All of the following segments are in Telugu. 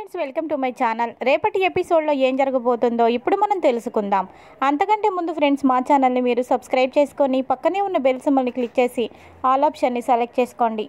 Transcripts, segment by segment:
friends welcome to my channel రేపటి ఎపిసోడ్లో ఏం జరగబోతుందో ఇప్పుడు మనం తెలుసుకుందాం అంతకంటే ముందు ఫ్రెండ్స్ మా ఛానల్ని మీరు సబ్స్క్రైబ్ చేసుకొని పక్కనే ఉన్న బెల్ సింబల్ని క్లిక్ చేసి ఆల్ ఆప్షన్ని సెలెక్ట్ చేసుకోండి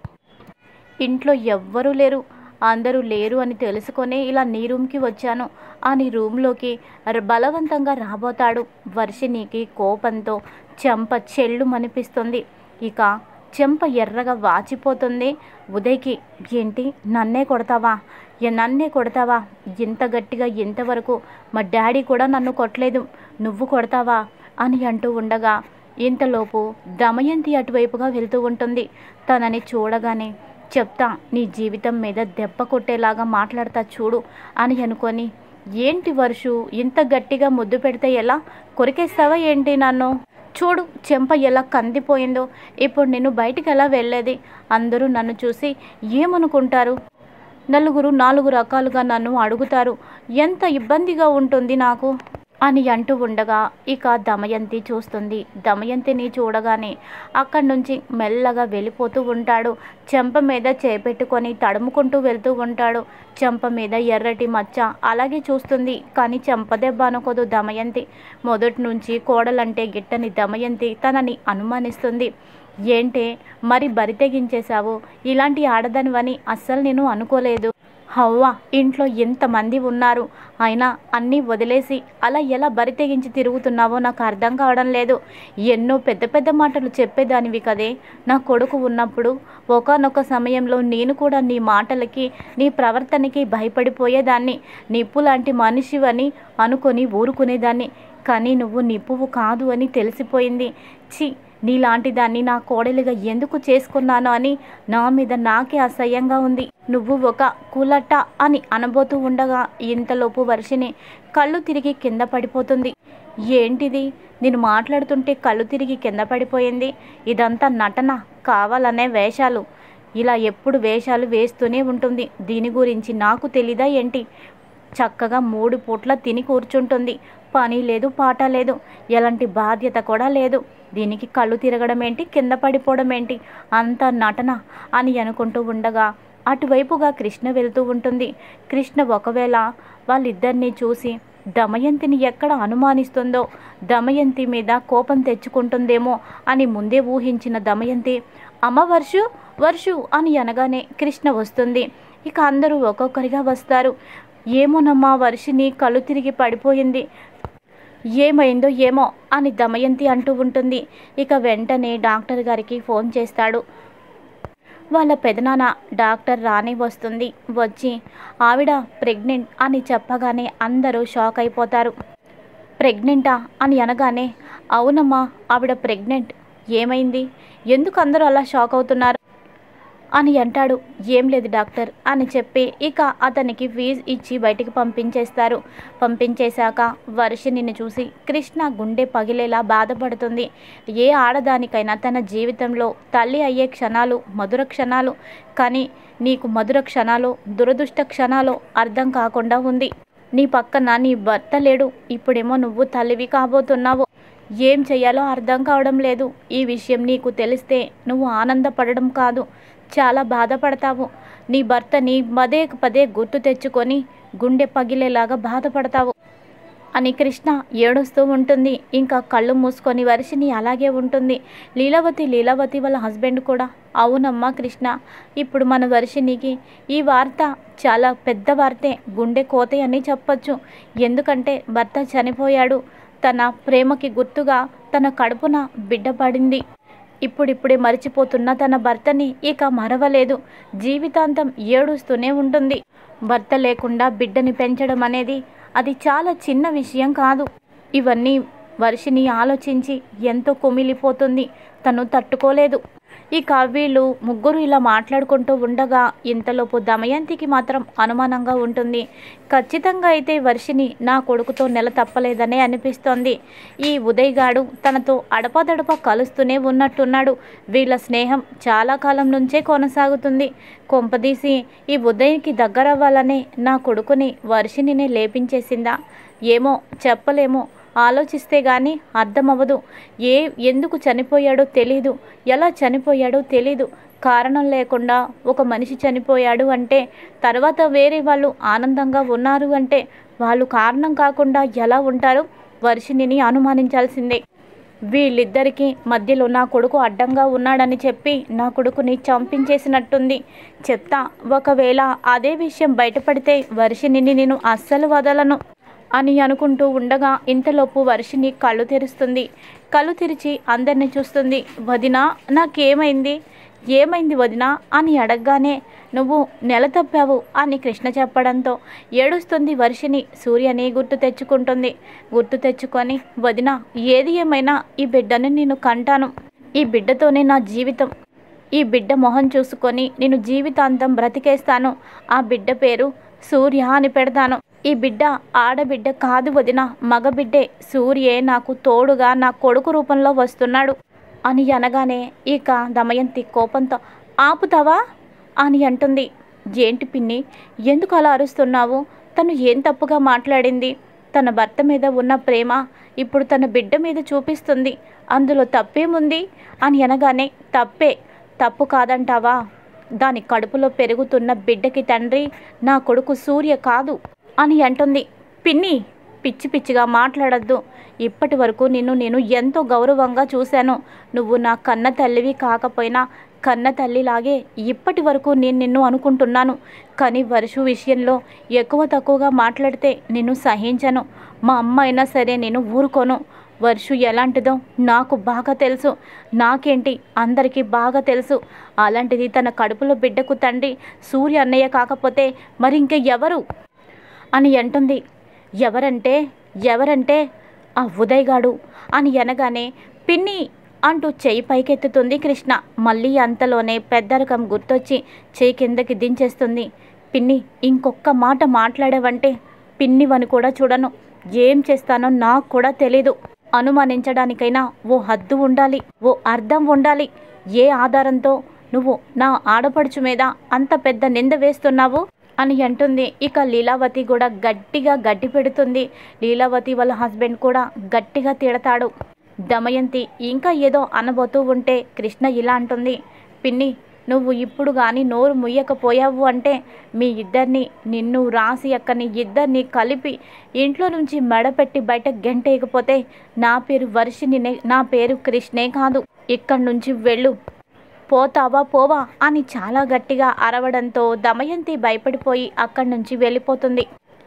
ఇంట్లో ఎవ్వరూ లేరు అందరూ లేరు అని తెలుసుకొని ఇలా నీ రూమ్కి వచ్చాను అని రూమ్లోకి ర- బలవంతంగా రాబోతాడు వర్షినికి కోపంతో చెంప చెల్లు మనిపిస్తుంది ఇక చెంప ఎర్రగా వాచిపోతుంది ఉదయ్కి ఏంటి నన్నే కొడతావా ఏ నన్నే కొడతావా ఇంత గట్టిగా ఇంతవరకు మా డాడీ కూడా నన్ను కొట్టలేదు నువ్వు కొడతావా అని అంటూ ఉండగా ఇంతలోపు దమయంతి అటువైపుగా వెళ్తూ ఉంటుంది తనని చూడగానే చెప్తా నీ జీవితం మీద దెబ్బ కొట్టేలాగా మాట్లాడతా చూడు అని అనుకొని ఏంటి వర్షు ఇంత గట్టిగా ముద్దు పెడితే ఎలా కొరికేస్తావా ఏంటి నన్ను చూడు చెంప ఎలా కందిపోయిందో ఇప్పుడు నేను బయటికి ఎలా వెళ్ళేది అందరూ నన్ను చూసి ఏమనుకుంటారు నలుగురు నాలుగు రకాలుగా నన్ను అడుగుతారు ఎంత ఇబ్బందిగా ఉంటుంది నాకు అని అంటూ ఉండగా ఇక దమయంతి చూస్తుంది దమయంతిని చూడగానే అక్కడి నుంచి మెల్లగా వెళ్ళిపోతూ ఉంటాడు చెంప మీద చేపెట్టుకొని తడుముకుంటూ వెళ్తూ ఉంటాడు చెంప మీద ఎర్రటి మచ్చ అలాగే చూస్తుంది కానీ చెంప దెబ్బ అనుకోదు దమయంతి మొదటి నుంచి కోడలంటే గిట్టని దమయంతి తనని అనుమానిస్తుంది ఏంటే మరి బరి తెగించేశావు ఇలాంటి ఆడదానివని అస్సలు నేను అనుకోలేదు హవ్వా ఇంట్లో ఎంతమంది ఉన్నారు అయినా అన్నీ వదిలేసి అలా ఎలా బరి తెగించి తిరుగుతున్నావో నాకు అర్థం కావడం లేదు ఎన్నో పెద్ద పెద్ద మాటలు చెప్పేదానివి కదే నా కొడుకు ఉన్నప్పుడు ఒకనొక సమయంలో నేను కూడా నీ మాటలకి నీ ప్రవర్తనకి భయపడిపోయేదాన్ని నిప్పు లాంటి మనిషివని అనుకొని ఊరుకునేదాన్ని కానీ నువ్వు నిప్పువు కాదు అని తెలిసిపోయింది ఛీ నీలాంటి దాన్ని నా కోడలిగా ఎందుకు చేసుకున్నాను అని నా మీద నాకే అసహ్యంగా ఉంది నువ్వు ఒక కులట అని అనబోతూ ఉండగా ఇంతలోపు వర్షిని కళ్ళు తిరిగి కింద పడిపోతుంది ఏంటిది నేను మాట్లాడుతుంటే కళ్ళు తిరిగి కింద పడిపోయింది ఇదంతా నటన కావాలనే వేషాలు ఇలా ఎప్పుడు వేషాలు వేస్తూనే ఉంటుంది దీని గురించి నాకు తెలీదా ఏంటి చక్కగా మూడు పూట్ల తిని కూర్చుంటుంది పని లేదు పాట లేదు ఎలాంటి బాధ్యత కూడా లేదు దీనికి కళ్ళు తిరగడం ఏంటి కింద పడిపోవడం ఏంటి అంత నటన అని అనుకుంటూ ఉండగా అటువైపుగా కృష్ణ వెళ్తూ ఉంటుంది కృష్ణ ఒకవేళ వాళ్ళిద్దరినీ చూసి దమయంతిని ఎక్కడ అనుమానిస్తుందో దమయంతి మీద కోపం తెచ్చుకుంటుందేమో అని ముందే ఊహించిన దమయంతి అమ్మ వర్షు వర్షు అని అనగానే కృష్ణ వస్తుంది ఇక అందరూ ఒక్కొక్కరిగా వస్తారు ఏమోనమ్మా వర్షిని కళ్ళు తిరిగి పడిపోయింది ఏమైందో ఏమో అని దమయంతి అంటూ ఉంటుంది ఇక వెంటనే డాక్టర్ గారికి ఫోన్ చేస్తాడు వాళ్ళ పెదనాన్న డాక్టర్ రాని వస్తుంది వచ్చి ఆవిడ ప్రెగ్నెంట్ అని చెప్పగానే అందరూ షాక్ అయిపోతారు ప్రెగ్నెంటా అని అనగానే అవునమ్మా ఆవిడ ప్రెగ్నెంట్ ఏమైంది ఎందుకు అందరూ అలా షాక్ అవుతున్నారు అని అంటాడు ఏం లేదు డాక్టర్ అని చెప్పి ఇక అతనికి ఫీజు ఇచ్చి బయటికి పంపించేస్తారు పంపించేశాక వర్షినిని చూసి కృష్ణ గుండె పగిలేలా బాధపడుతుంది ఏ ఆడదానికైనా తన జీవితంలో తల్లి అయ్యే క్షణాలు మధుర క్షణాలు కానీ నీకు మధుర క్షణాలు దురదృష్ట క్షణాలు అర్థం కాకుండా ఉంది నీ పక్కన నీ భర్త లేడు ఇప్పుడేమో నువ్వు తల్లివి కాబోతున్నావు ఏం చెయ్యాలో అర్థం కావడం లేదు ఈ విషయం నీకు తెలిస్తే నువ్వు ఆనందపడడం కాదు చాలా బాధపడతావు నీ భర్తని పదే పదే గుర్తు తెచ్చుకొని గుండె పగిలేలాగా బాధపడతావు అని కృష్ణ ఏడుస్తూ ఉంటుంది ఇంకా కళ్ళు మూసుకొని వర్షిని అలాగే ఉంటుంది లీలావతి లీలావతి వాళ్ళ హస్బెండ్ కూడా అవునమ్మా కృష్ణ ఇప్పుడు మన వర్షినికి ఈ వార్త చాలా పెద్ద వార్తే గుండె కోతే అని చెప్పొచ్చు ఎందుకంటే భర్త చనిపోయాడు తన ప్రేమకి గుర్తుగా తన కడుపున బిడ్డ పడింది ఇప్పుడిప్పుడే మరిచిపోతున్న తన భర్తని ఇక మరవలేదు జీవితాంతం ఏడుస్తూనే ఉంటుంది భర్త లేకుండా బిడ్డని పెంచడం అనేది అది చాలా చిన్న విషయం కాదు ఇవన్నీ వర్షిని ఆలోచించి ఎంతో కుమిలిపోతుంది తను తట్టుకోలేదు ఇక వీళ్ళు ముగ్గురు ఇలా మాట్లాడుకుంటూ ఉండగా ఇంతలోపు దమయంతికి మాత్రం అనుమానంగా ఉంటుంది ఖచ్చితంగా అయితే వర్షిని నా కొడుకుతో నెల తప్పలేదనే అనిపిస్తోంది ఈ ఉదయ్ గాడు తనతో అడపదడప కలుస్తూనే ఉన్నట్టున్నాడు వీళ్ళ స్నేహం చాలా కాలం నుంచే కొనసాగుతుంది కొంపదీసి ఈ ఉదయ్కి దగ్గరవ్వాలనే నా కొడుకుని వర్షినినే లేపించేసిందా ఏమో చెప్పలేమో ఆలోచిస్తే గాని అర్థమవ్వదు ఏ ఎందుకు చనిపోయాడో తెలీదు ఎలా చనిపోయాడో తెలీదు కారణం లేకుండా ఒక మనిషి చనిపోయాడు అంటే తర్వాత వేరే వాళ్ళు ఆనందంగా ఉన్నారు అంటే వాళ్ళు కారణం కాకుండా ఎలా ఉంటారు వర్షిణిని అనుమానించాల్సిందే వీళ్ళిద్దరికీ మధ్యలో నా కొడుకు అడ్డంగా ఉన్నాడని చెప్పి నా కొడుకుని చంపించేసినట్టుంది చెప్తా ఒకవేళ అదే విషయం బయటపడితే వర్షిణిని నేను అస్సలు వదలను అని అనుకుంటూ ఉండగా ఇంతలోపు వర్షిని కళ్ళు తెరుస్తుంది కళ్ళు తెరిచి అందరిని చూస్తుంది వదినా నాకేమైంది ఏమైంది వదినా అని అడగగానే నువ్వు నెల తప్పావు అని కృష్ణ చెప్పడంతో ఏడుస్తుంది వర్షిని సూర్యని గుర్తు తెచ్చుకుంటుంది గుర్తు తెచ్చుకొని వదిన ఏది ఏమైనా ఈ బిడ్డని నేను కంటాను ఈ బిడ్డతోనే నా జీవితం ఈ బిడ్డ మొహం చూసుకొని నేను జీవితాంతం బ్రతికేస్తాను ఆ బిడ్డ పేరు సూర్య అని పెడతాను ఈ బిడ్డ ఆడబిడ్డ కాదు వదిన మగబిడ్డే సూర్యే నాకు తోడుగా నా కొడుకు రూపంలో వస్తున్నాడు అని అనగానే ఇక దమయంతి కోపంతో ఆపుతావా అని అంటుంది ఏంటి పిన్ని ఎందుకు అలా అరుస్తున్నావు తను ఏం తప్పుగా మాట్లాడింది తన భర్త మీద ఉన్న ప్రేమ ఇప్పుడు తన బిడ్డ మీద చూపిస్తుంది అందులో తప్పేముంది అని అనగానే తప్పే తప్పు కాదంటావా దాని కడుపులో పెరుగుతున్న బిడ్డకి తండ్రి నా కొడుకు సూర్య కాదు అని అంటుంది పిన్ని పిచ్చి పిచ్చిగా మాట్లాడద్దు ఇప్పటి వరకు నిన్ను నేను ఎంతో గౌరవంగా చూశాను నువ్వు నా కన్న తల్లివి కాకపోయినా కన్న తల్లిలాగే ఇప్పటి వరకు నేను నిన్ను అనుకుంటున్నాను కానీ వర్షు విషయంలో ఎక్కువ తక్కువగా మాట్లాడితే నేను సహించను మా అమ్మ అయినా సరే నేను ఊరుకోను వర్షు ఎలాంటిదో నాకు బాగా తెలుసు నాకేంటి అందరికీ బాగా తెలుసు అలాంటిది తన కడుపులో బిడ్డకు తండ్రి సూర్య అన్నయ్య కాకపోతే మరి ఇంక ఎవరు అని అంటుంది ఎవరంటే ఎవరంటే ఆ ఉదయ్గాడు అని అనగానే పిన్ని అంటూ చెయ్యి పైకెత్తుతుంది కృష్ణ మళ్ళీ అంతలోనే పెద్దరకం గుర్తొచ్చి చెయ్యి కిందకి దించేస్తుంది పిన్ని ఇంకొక్క మాట మాట్లాడావంటే పిన్నివని కూడా చూడను ఏం చేస్తానో నాకు కూడా తెలీదు అనుమానించడానికైనా ఓ హద్దు ఉండాలి ఓ అర్థం ఉండాలి ఏ ఆధారంతో నువ్వు నా ఆడపడుచు మీద అంత పెద్ద నింద వేస్తున్నావు అని అంటుంది ఇక లీలావతి కూడా గట్టిగా గడ్డి పెడుతుంది లీలావతి వాళ్ళ హస్బెండ్ కూడా గట్టిగా తిడతాడు దమయంతి ఇంకా ఏదో అనబోతూ ఉంటే కృష్ణ ఇలా అంటుంది పిన్ని నువ్వు ఇప్పుడు కానీ నోరు ముయ్యకపోయావు అంటే మీ ఇద్దరిని నిన్ను రాసి అక్కని ఇద్దరిని కలిపి ఇంట్లో నుంచి మెడపెట్టి బయట గెంటేయకపోతే నా పేరు వర్షినినే నా పేరు కృష్ణే కాదు ఇక్కడి నుంచి వెళ్ళు పోతావా పోవా అని చాలా గట్టిగా అరవడంతో దమయంతి భయపడిపోయి అక్కడి నుంచి వెళ్ళిపోతుంది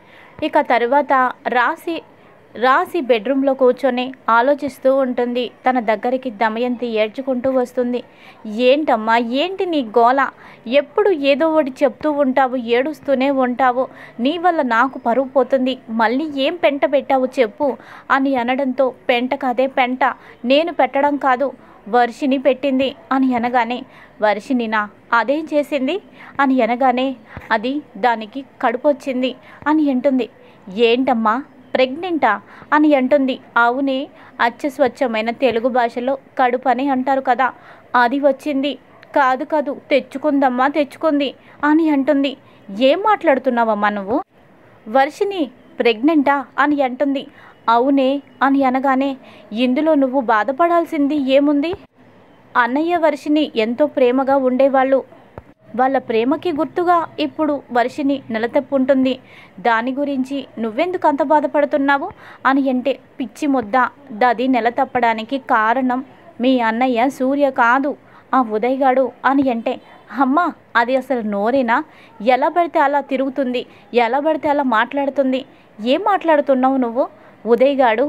ఇక తరువాత రాసి రాసి బెడ్రూమ్లో కూర్చొని ఆలోచిస్తూ ఉంటుంది తన దగ్గరికి దమయంతి ఏడ్చుకుంటూ వస్తుంది ఏంటమ్మా ఏంటి నీ గోల ఎప్పుడు ఏదో ఒకటి చెప్తూ ఉంటావు ఏడుస్తూనే ఉంటావు నీ వల్ల నాకు పరువు పోతుంది మళ్ళీ ఏం పెంట పెట్టావు చెప్పు అని అనడంతో పెంట కాదే పెంట నేను పెట్టడం కాదు వర్షిని పెట్టింది అని అనగానే వర్షినినా అదేం చేసింది అని అనగానే అది దానికి కడుపు వచ్చింది అని అంటుంది ఏంటమ్మా ప్రెగ్నెంటా అని అంటుంది అవునే అచ్చ స్వచ్ఛమైన తెలుగు భాషలో కడుపు అని అంటారు కదా అది వచ్చింది కాదు కాదు తెచ్చుకుందమ్మా తెచ్చుకుంది అని అంటుంది ఏం మాట్లాడుతున్నావమ్మా నువ్వు వర్షిని ప్రెగ్నెంటా అని అంటుంది అవునే అని అనగానే ఇందులో నువ్వు బాధపడాల్సింది ఏముంది అన్నయ్య వర్షిని ఎంతో ప్రేమగా ఉండేవాళ్ళు వాళ్ళ ప్రేమకి గుర్తుగా ఇప్పుడు వర్షిని నిలతప్పుంటుంది దాని గురించి నువ్వెందుకు అంత బాధపడుతున్నావు అని అంటే పిచ్చి ముద్ద దది నెలతప్పడానికి కారణం మీ అన్నయ్య సూర్య కాదు ఆ ఉదయ్గాడు అని అంటే అమ్మా అది అసలు నోరేనా ఎలా పడితే అలా తిరుగుతుంది ఎలా పడితే అలా మాట్లాడుతుంది ఏం మాట్లాడుతున్నావు నువ్వు ఉదయ్గాడు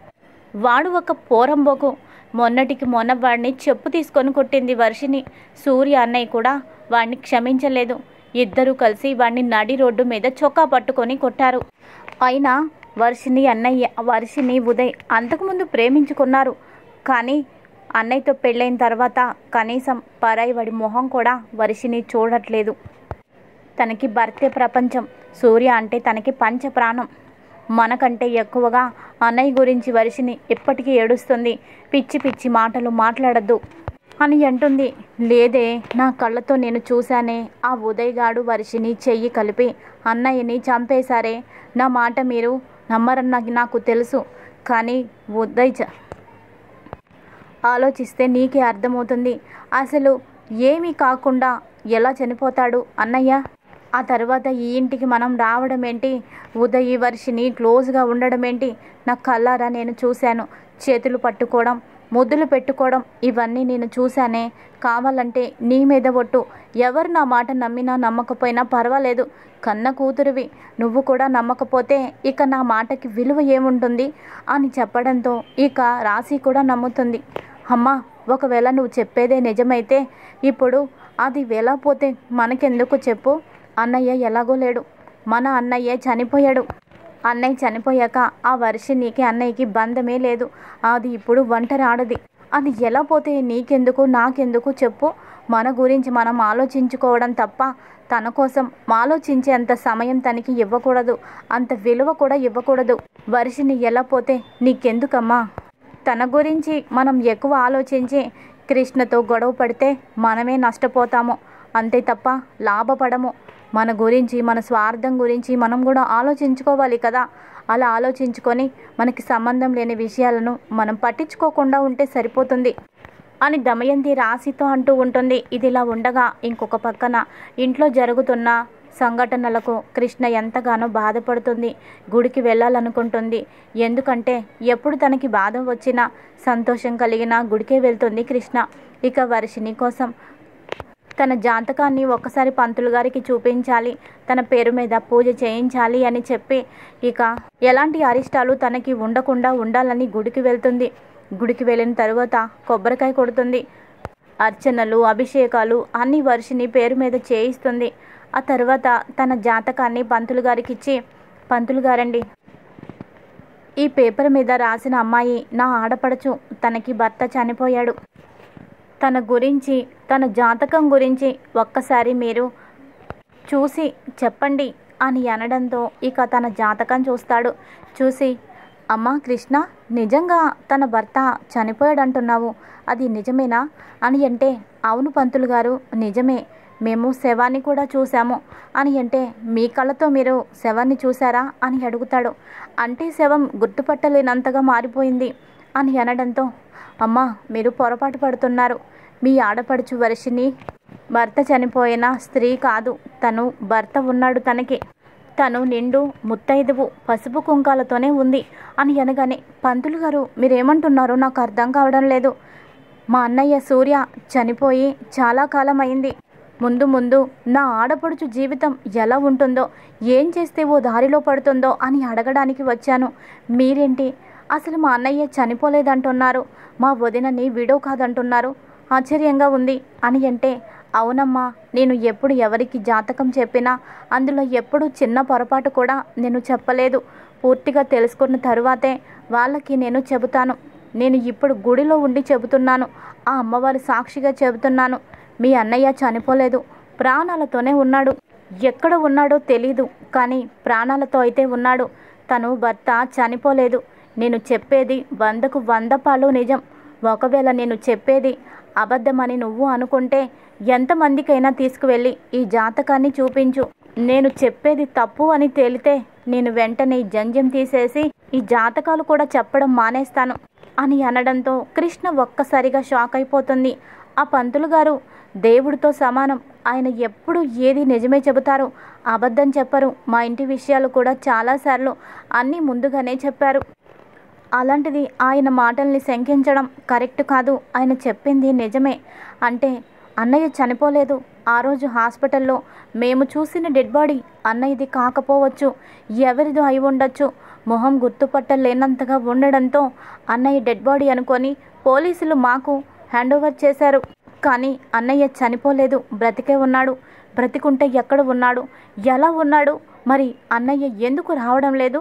వాడు ఒక పోరంబోకు మొన్నటికి మొన్న వాడిని చెప్పు తీసుకొని కొట్టింది వర్షిని సూర్య అన్నయ్య కూడా వాడిని క్షమించలేదు ఇద్దరూ కలిసి వాడిని నడి రోడ్డు మీద చొక్కా పట్టుకొని కొట్టారు అయినా వర్షిని అన్నయ్య వర్షిని ఉదయ్ అంతకుముందు ప్రేమించుకున్నారు కానీ అన్నయ్యతో పెళ్ళైన తర్వాత కనీసం పరాయి వాడి మొహం కూడా వర్షిని చూడట్లేదు తనకి భర్తే ప్రపంచం సూర్య అంటే తనకి పంచ ప్రాణం మనకంటే ఎక్కువగా అన్నయ్య గురించి వర్షిని ఎప్పటికీ ఏడుస్తుంది పిచ్చి పిచ్చి మాటలు మాట్లాడద్దు అని అంటుంది లేదే నా కళ్ళతో నేను చూశానే ఆ ఉదయగాడు వర్షిని చెయ్యి కలిపి అన్నయ్యని చంపేశారే నా మాట మీరు నమ్మరని నాకు నాకు తెలుసు కానీ ఉదయ్ చ- ఆలోచిస్తే నీకే అర్థమవుతుంది అసలు ఏమీ కాకుండా ఎలా చనిపోతాడు అన్నయ్య ఆ తర్వాత ఈ ఇంటికి మనం రావడం ఏంటి ఉదయ్ వర్షిని క్లోజ్గా ఉండడం ఏంటి నా కళ్ళారా నేను చూశాను చేతులు పట్టుకోవడం ముద్దులు పెట్టుకోవడం ఇవన్నీ నేను చూశానే కావాలంటే నీ మీద ఒట్టు ఎవరు నా మాట నమ్మినా నమ్మకపోయినా పర్వాలేదు కన్న కూతురివి నువ్వు కూడా నమ్మకపోతే ఇక నా మాటకి విలువ ఏముంటుంది అని చెప్పడంతో ఇక రాశి కూడా నమ్ముతుంది అమ్మా ఒకవేళ నువ్వు చెప్పేదే నిజమైతే ఇప్పుడు అది ఎలా పోతే మనకెందుకు చెప్పు అన్నయ్య ఎలాగో లేడు మన అన్నయ్య చనిపోయాడు అన్నయ్య చనిపోయాక ఆ వర్షినికి అన్నయ్యకి బంధమే లేదు అది ఇప్పుడు ఒంటరి ఆడది అది ఎలా పోతే నీకెందుకు నాకెందుకు చెప్పు మన గురించి మనం ఆలోచించుకోవడం తప్ప తన కోసం ఆలోచించేంత సమయం తనకి ఇవ్వకూడదు అంత విలువ కూడా ఇవ్వకూడదు వర్షిని ఎలా పోతే నీకెందుకమ్మా తన గురించి మనం ఎక్కువ ఆలోచించి కృష్ణతో గొడవ పడితే మనమే నష్టపోతాము అంతే తప్ప లాభపడము మన గురించి మన స్వార్థం గురించి మనం కూడా ఆలోచించుకోవాలి కదా అలా ఆలోచించుకొని మనకి సంబంధం లేని విషయాలను మనం పట్టించుకోకుండా ఉంటే సరిపోతుంది అని దమయంతి రాశితో అంటూ ఉంటుంది ఇదిలా ఉండగా ఇంకొక పక్కన ఇంట్లో జరుగుతున్న సంఘటనలకు కృష్ణ ఎంతగానో బాధపడుతుంది గుడికి వెళ్ళాలనుకుంటుంది ఎందుకంటే ఎప్పుడు తనకి బాధ వచ్చినా సంతోషం కలిగినా గుడికే వెళ్తుంది కృష్ణ ఇక వర్షిని కోసం తన జాతకాన్ని ఒక్కసారి పంతులు గారికి చూపించాలి తన పేరు మీద పూజ చేయించాలి అని చెప్పి ఇక ఎలాంటి అరిష్టాలు తనకి ఉండకుండా ఉండాలని గుడికి వెళ్తుంది గుడికి వెళ్ళిన తరువాత కొబ్బరికాయ కొడుతుంది అర్చనలు అభిషేకాలు అన్ని వర్షిని పేరు మీద చేయిస్తుంది ఆ తర్వాత తన జాతకాన్ని పంతులు గారికి ఇచ్చి పంతులు గారండి ఈ పేపర్ మీద రాసిన అమ్మాయి నా ఆడపడచు తనకి భర్త చనిపోయాడు తన గురించి తన జాతకం గురించి ఒక్కసారి మీరు చూసి చెప్పండి అని అనడంతో ఇక తన జాతకం చూస్తాడు చూసి అమ్మా కృష్ణ నిజంగా తన భర్త చనిపోయాడంటున్నావు అది నిజమేనా అని అంటే అవును పంతులు గారు నిజమే మేము శవాన్ని కూడా చూసాము అని అంటే మీ కళ్ళతో మీరు శవాన్ని చూసారా అని అడుగుతాడు అంటే శవం గుర్తుపట్టలేనంతగా మారిపోయింది అని అనడంతో అమ్మా మీరు పొరపాటు పడుతున్నారు మీ ఆడపడుచు వర్షిని భర్త చనిపోయిన స్త్రీ కాదు తను భర్త ఉన్నాడు తనకి తను నిండు ముత్తైదువు పసుపు కుంకాలతోనే ఉంది అని అనగానే పంతులు గారు మీరేమంటున్నారో నాకు అర్థం కావడం లేదు మా అన్నయ్య సూర్య చనిపోయి చాలా కాలం అయింది ముందు ముందు నా ఆడపడుచు జీవితం ఎలా ఉంటుందో ఏం చేస్తే ఓ దారిలో పడుతుందో అని అడగడానికి వచ్చాను మీరేంటి అసలు మా అన్నయ్య చనిపోలేదంటున్నారు మా వదినని విడో కాదంటున్నారు ఆశ్చర్యంగా ఉంది అని అంటే అవునమ్మా నేను ఎప్పుడు ఎవరికి జాతకం చెప్పినా అందులో ఎప్పుడు చిన్న పొరపాటు కూడా నేను చెప్పలేదు పూర్తిగా తెలుసుకున్న తరువాతే వాళ్ళకి నేను చెబుతాను నేను ఇప్పుడు గుడిలో ఉండి చెబుతున్నాను ఆ అమ్మవారి సాక్షిగా చెబుతున్నాను మీ అన్నయ్య చనిపోలేదు ప్రాణాలతోనే ఉన్నాడు ఎక్కడ ఉన్నాడో తెలీదు కానీ ప్రాణాలతో అయితే ఉన్నాడు తను భర్త చనిపోలేదు నేను చెప్పేది వందకు వంద పాలు నిజం ఒకవేళ నేను చెప్పేది అబద్ధమని నువ్వు అనుకుంటే ఎంతమందికైనా తీసుకువెళ్ళి ఈ జాతకాన్ని చూపించు నేను చెప్పేది తప్పు అని తేలితే నేను వెంటనే ఈ జంజం తీసేసి ఈ జాతకాలు కూడా చెప్పడం మానేస్తాను అని అనడంతో కృష్ణ ఒక్కసారిగా షాక్ అయిపోతుంది ఆ పంతులు గారు దేవుడితో సమానం ఆయన ఎప్పుడు ఏది నిజమే చెబుతారు అబద్ధం చెప్పరు మా ఇంటి విషయాలు కూడా చాలాసార్లు అన్నీ ముందుగానే చెప్పారు అలాంటిది ఆయన మాటల్ని శంకించడం కరెక్ట్ కాదు ఆయన చెప్పింది నిజమే అంటే అన్నయ్య చనిపోలేదు ఆ రోజు హాస్పిటల్లో మేము చూసిన డెడ్ బాడీ అన్నయ్యది కాకపోవచ్చు ఎవరిదో అయి ఉండొచ్చు మొహం గుర్తుపట్టలేనంతగా ఉండడంతో అన్నయ్య డెడ్ బాడీ అనుకొని పోలీసులు మాకు హ్యాండ్ ఓవర్ చేశారు కానీ అన్నయ్య చనిపోలేదు బ్రతికే ఉన్నాడు బ్రతికుంటే ఎక్కడ ఉన్నాడు ఎలా ఉన్నాడు మరి అన్నయ్య ఎందుకు రావడం లేదు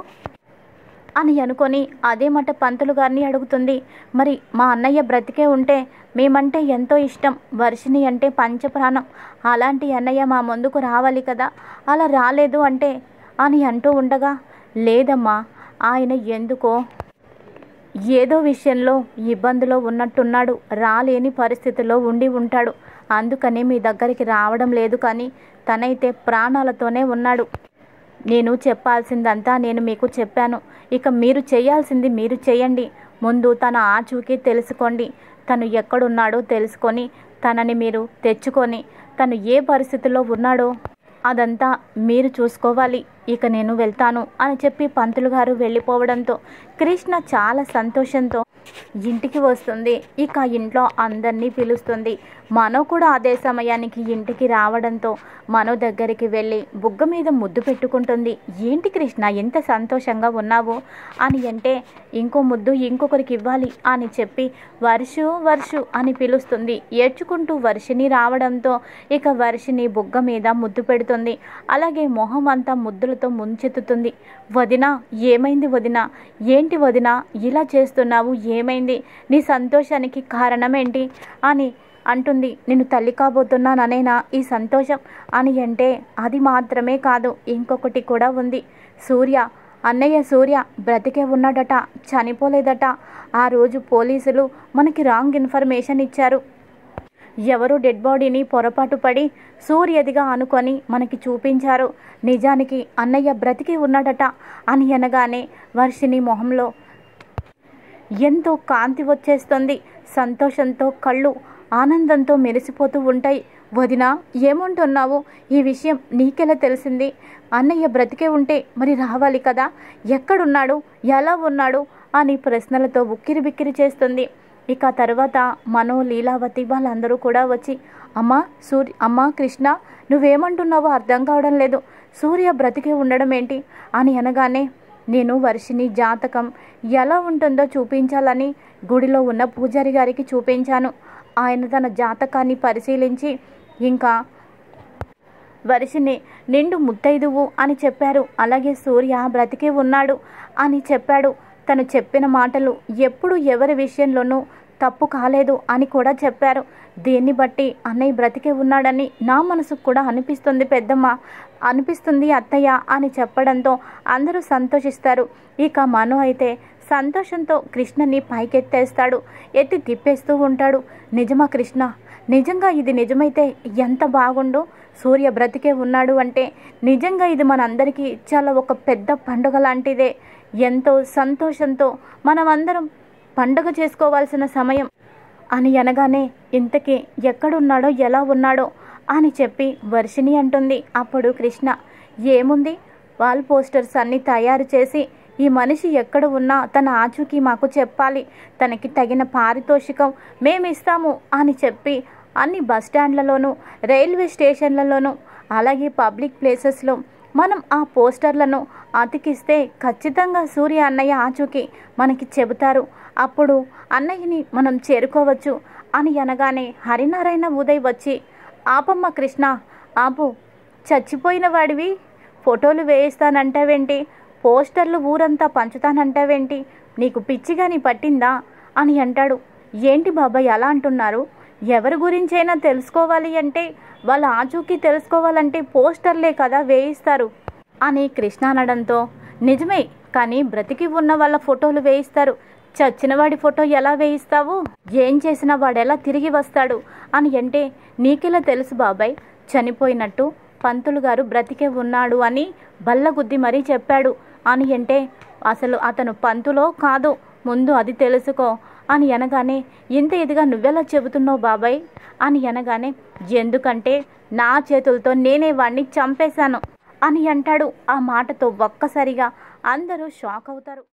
అని అనుకొని అదే మాట పంతులు గారిని అడుగుతుంది మరి మా అన్నయ్య బ్రతికే ఉంటే మేమంటే ఎంతో ఇష్టం వర్షిని అంటే పంచప్రాణం అలాంటి అన్నయ్య మా ముందుకు రావాలి కదా అలా రాలేదు అంటే అని అంటూ ఉండగా లేదమ్మా ఆయన ఎందుకో ఏదో విషయంలో ఇబ్బందిలో ఉన్నట్టున్నాడు రాలేని పరిస్థితిలో ఉండి ఉంటాడు అందుకని మీ దగ్గరికి రావడం లేదు కానీ తనైతే ప్రాణాలతోనే ఉన్నాడు నేను చెప్పాల్సిందంతా నేను మీకు చెప్పాను ఇక మీరు చేయాల్సింది మీరు చేయండి ముందు తన ఆచూకీ తెలుసుకోండి తను ఎక్కడున్నాడో తెలుసుకొని తనని మీరు తెచ్చుకొని తను ఏ పరిస్థితిలో ఉన్నాడో అదంతా మీరు చూసుకోవాలి ఇక నేను వెళ్తాను అని చెప్పి పంతులు గారు వెళ్ళిపోవడంతో కృష్ణ చాలా సంతోషంతో ఇంటికి వస్తుంది ఇక ఇంట్లో అందరినీ పిలుస్తుంది మనో కూడా అదే సమయానికి ఇంటికి రావడంతో మనో దగ్గరికి వెళ్ళి బుగ్గ మీద ముద్దు పెట్టుకుంటుంది ఏంటి కృష్ణ ఎంత సంతోషంగా ఉన్నావు అని అంటే ఇంకో ముద్దు ఇంకొకరికి ఇవ్వాలి అని చెప్పి వర్షు వర్షు అని పిలుస్తుంది ఏడ్చుకుంటూ వర్షిని రావడంతో ఇక వర్షిని బుగ్గ మీద ముద్దు పెడుతుంది అలాగే మొహం అంతా ముద్దులతో ముంచెత్తుతుంది వదిన ఏమైంది వదిన ఏంటి వదిన ఇలా చేస్తున్నావు ఏమైంది నీ సంతోషానికి కారణం ఏంటి అని అంటుంది నేను తల్లి కాబోతున్నాననేనా ఈ సంతోషం అని అంటే అది మాత్రమే కాదు ఇంకొకటి కూడా ఉంది సూర్య అన్నయ్య సూర్య బ్రతికే ఉన్నాడట చనిపోలేదట ఆ రోజు పోలీసులు మనకి రాంగ్ ఇన్ఫర్మేషన్ ఇచ్చారు ఎవరు డెడ్ బాడీని పొరపాటు పడి సూర్యదిగా అనుకొని మనకి చూపించారు నిజానికి అన్నయ్య బ్రతికి ఉన్నాడట అని అనగానే వర్షిని మొహంలో ఎంతో కాంతి వచ్చేస్తుంది సంతోషంతో కళ్ళు ఆనందంతో మెరిసిపోతూ ఉంటాయి వదిన ఏముంటున్నావు ఈ విషయం నీకెలా తెలిసింది అన్నయ్య బ్రతికే ఉంటే మరి రావాలి కదా ఎక్కడున్నాడు ఎలా ఉన్నాడు అని ప్రశ్నలతో ఉక్కిరి బిక్కిరి చేస్తుంది ఇక తర్వాత మనో లీలావతి వాళ్ళందరూ కూడా వచ్చి అమ్మా సూర్య అమ్మా కృష్ణ నువ్వేమంటున్నావో అర్థం కావడం లేదు సూర్య బ్రతికి ఉండడం ఏంటి అని అనగానే నేను వర్షిని జాతకం ఎలా ఉంటుందో చూపించాలని గుడిలో ఉన్న పూజారి గారికి చూపించాను ఆయన తన జాతకాన్ని పరిశీలించి ఇంకా వర్షిని నిండు ముత్తైదువు అని చెప్పారు అలాగే సూర్య బ్రతికి ఉన్నాడు అని చెప్పాడు తను చెప్పిన మాటలు ఎప్పుడు ఎవరి విషయంలోనూ తప్పు కాలేదు అని కూడా చెప్పారు దీన్ని బట్టి అన్నయ్య బ్రతికే ఉన్నాడని నా మనసుకు కూడా అనిపిస్తుంది పెద్దమ్మ అనిపిస్తుంది అత్తయ్య అని చెప్పడంతో అందరూ సంతోషిస్తారు ఇక మను అయితే సంతోషంతో కృష్ణని పైకెత్తేస్తాడు ఎత్తి తిప్పేస్తూ ఉంటాడు నిజమా కృష్ణ నిజంగా ఇది నిజమైతే ఎంత బాగుండు సూర్య బ్రతికే ఉన్నాడు అంటే నిజంగా ఇది మనందరికీ చాలా ఒక పెద్ద పండుగ లాంటిదే ఎంతో సంతోషంతో మనమందరం పండుగ చేసుకోవాల్సిన సమయం అని అనగానే ఇంతకీ ఎక్కడున్నాడో ఎలా ఉన్నాడో అని చెప్పి వర్షిని అంటుంది అప్పుడు కృష్ణ ఏముంది వాల్ పోస్టర్స్ అన్నీ తయారు చేసి ఈ మనిషి ఎక్కడ ఉన్నా తన ఆచూకీ మాకు చెప్పాలి తనకి తగిన పారితోషికం మేమిస్తాము అని చెప్పి అన్ని బస్ స్టాండ్లలోనూ రైల్వే స్టేషన్లలోనూ అలాగే పబ్లిక్ ప్లేసెస్లో మనం ఆ పోస్టర్లను అతికిస్తే ఖచ్చితంగా సూర్య అన్నయ్య ఆచూకీ మనకి చెబుతారు అప్పుడు అన్నయ్యని మనం చేరుకోవచ్చు అని అనగానే హరినారాయణ ఉదయ్ వచ్చి ఆపమ్మ కృష్ణ ఆపు చచ్చిపోయిన వాడివి ఫోటోలు వేయిస్తానంటావేంటి పోస్టర్లు ఊరంతా పంచుతానంటావేంటి నీకు పిచ్చిగాని పట్టిందా అని అంటాడు ఏంటి బాబాయ్ అలా అంటున్నారు ఎవరి గురించైనా తెలుసుకోవాలి అంటే వాళ్ళ ఆచూకీ తెలుసుకోవాలంటే పోస్టర్లే కదా వేయిస్తారు అని కృష్ణ అనడంతో నిజమే కానీ బ్రతికి ఉన్న వాళ్ళ ఫోటోలు వేయిస్తారు చచ్చిన వాడి ఫోటో ఎలా వేయిస్తావు ఏం చేసినా వాడెలా తిరిగి వస్తాడు అని అంటే నీకెలా తెలుసు బాబాయ్ చనిపోయినట్టు పంతులు గారు బ్రతికే ఉన్నాడు అని బల్లగుద్ది మరీ చెప్పాడు అని అంటే అసలు అతను పంతులో కాదు ముందు అది తెలుసుకో అని అనగానే ఇంత ఇదిగా నువ్వెలా చెబుతున్నావు బాబాయ్ అని అనగానే ఎందుకంటే నా చేతులతో నేనే వాణ్ణి చంపేశాను అని అంటాడు ఆ మాటతో ఒక్కసారిగా అందరూ షాక్ అవుతారు